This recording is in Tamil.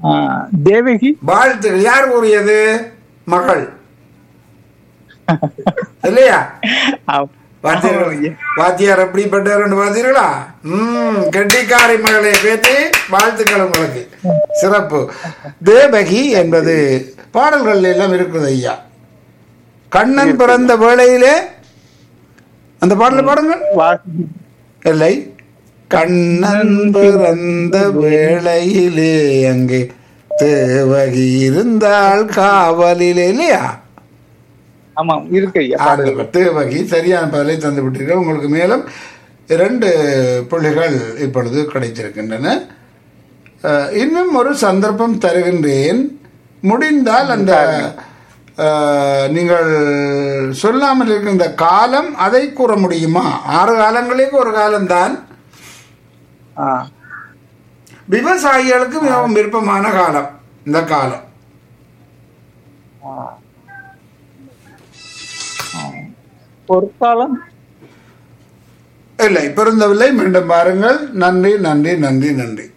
ஆ, தேவகி வாழ்த்துக்கள் யார் கூறியது மகள் இல்லையா ஆ- வாத்தியார் ஆமா ஐயா. வாத்தியார் எப்படிப்பட்டார் பார்த்தீர்களா ம் கெட்டிக்காரி மகளே பேத்தி வாழ்த்துக்கள் உங்களுக்கு சிறப்பு தேவகி என்பது பாடல்கள் எல்லாம் இருக்குது ஐயா கண்ணன் பிறந்த வேளையிலே அந்த பாடலை பாடுங்கள் வா- இல்லை கண்ணன் பிறந்த வேளையிலே அங்கே தேவகி இருந்தால் காவலிலே இல்லையா ஆமா இருக்கு ஐயா பாடல் ஆண்டவர் தேவகி சரியான பதிலை தந்து விட்டீர்கள் உங்களுக்கு மேலும் இரண்டு புள்ளிகள் இப்பொழுது கிடைத்திருக்கின்றன அஹ், இன்னும் ஒரு சந்தர்ப்பம் தருகின்றேன் முடிந்தால் அந்த அஹ், நீங்கள் சொல்லாமல் இருக்கின்ற காலம் அதை கூற முடியுமா ஆறு காலங்களுக்கு ஒரு காலம்தான் ஆ, விவசாயிகளுக்கு மிகவும் விருப்பமான காலம் இந்த காலம் ஆ. ஆ. பொற்காலம் இல்லை பிறந்தவில்லை மீண்டும் பாருங்கள் நன்றி நன்றி நன்றி நன்றி